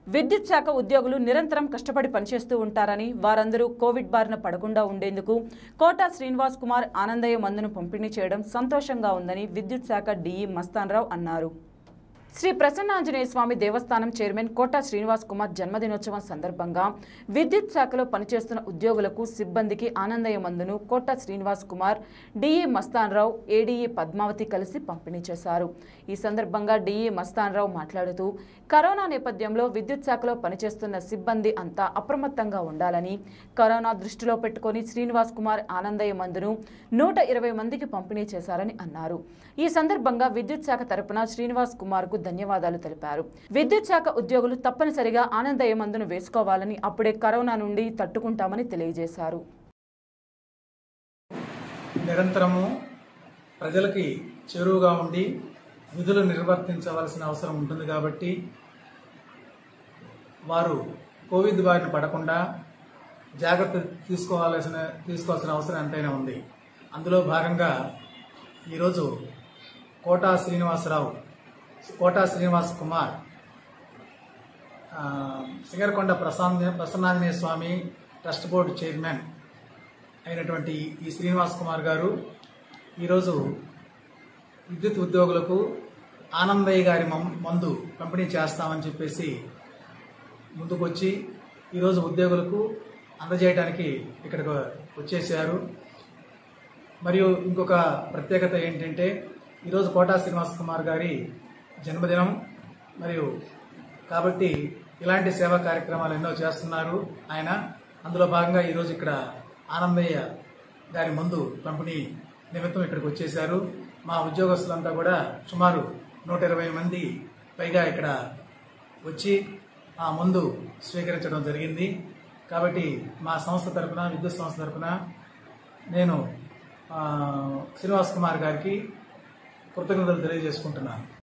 విద్యుత్ శాఖ ఉద్యోగులు నిరంతరం కష్టపడి పనిచేస్తూ ఉంటారని వారందరూ కోవిడ్ బారిన పడకుండా ఉండేందుకు కోటా శ్రీనివాస్ కుమార్ ఆనందయ్య మందును పంపిణీ చేయడం సంతోషంగా ఉందని విద్యుత్ శాఖ డీఈ మస్తాన్రావు అన్నారు శ్రీ ప్రసన్నాంజనేయ స్వామి దేవస్థానం చైర్మన్ కోటా శ్రీనివాస్ కుమార్ జన్మదినోత్సవం సందర్భంగా విద్యుత్ శాఖలో పనిచేస్తున్న ఉద్యోగులకు సిబ్బందికి ఆనందయ్య మందును కోటా శ్రీనివాస్ కుమార్ డిఈ మస్తాన్రావు ఏడీఈ పద్మావతి కలిసి పంపిణీ చేశారు ఈ సందర్భంగా డిఈ మస్తాన్రావు మాట్లాడుతూ కరోనా నేపథ్యంలో విద్యుత్ శాఖలో పనిచేస్తున్న సిబ్బంది అంతా అప్రమత్తంగా ఉండాలని కరోనా దృష్టిలో పెట్టుకొని శ్రీనివాస్ కుమార్ ఆనందయ్య మందును నూట ఇరవై మందికి పంపిణీ చేశారని అన్నారు ఈ సందర్భంగా విద్యుత్ శాఖ తరపున శ్రీనివాస్ కుమార్ కు ధన్యవాదాలు తెలిపారు విద్యుత్ శాఖ ఉద్యోగులు తప్పనిసరిగా ఆనందయ్య మందును వేసుకోవాలని అప్పుడే కరోనా నుండి తట్టుకుంటామని తెలియజేశారు నిరంతరము ప్రజలకి చేరువుగా ఉండి విధులు నిర్వర్తించవలసిన అవసరం ఉంటుంది కాబట్టి వారు కోవిడ్ బారిన పడకుండా జాగ్రత్త తీసుకోవాల్సిన తీసుకోవాల్సిన అవసరం ఎంతైనా ఉంది అందులో భాగంగా ఈరోజు కోటా శ్రీనివాసరావు కోటా శ్రీనివాస్ కుమార్ ఆ, Singarakonda Prasanna Prasannanjaneya Swamy trust board chairman అయినటువంటి ఈ శ్రీనివాస్ కుమార్ గారు ఈరోజు విద్యుత్ ఉద్యోగులకు ఆనందయ్య గారి మం- మందు పంపిణీ చేస్తామని చెప్పేసి ముందుకొచ్చి ఈరోజు ఉద్యోగులకు అందజేయడానికి ఇక్కడికి వచ్చేసారు మరియు ఇంకొక ప్రత్యేకత ఏంటంటే ఈరోజు కోటా శ్రీనివాస్ కుమార్ గారి జన్మదినం మరియు కాబట్టి ఇలాంటి సేవా కార్యక్రమాలు ఎన్నో చేస్తున్నారు ఆయన అందులో భాగంగా ఈరోజు ఇక్కడ ఆనందయ్య గారి మందు పంపిణీ నిమిత్తం ఇక్కడికి వచ్చేశారు మా ఉద్యోగస్తులంతా కూడా సుమారు నూట ఇరవై మంది పైగా ఇక్కడ వచ్చి ఆ మందు స్వీకరించడం జరిగింది కాబట్టి మా సంస్థ తరపున విద్యుత్ సంస్థ తరపున నేను ఆ, శ్రీనివాస్ కుమార్ గారికి కృతజ్ఞతలు తెలియజేసుకుంటున్నాను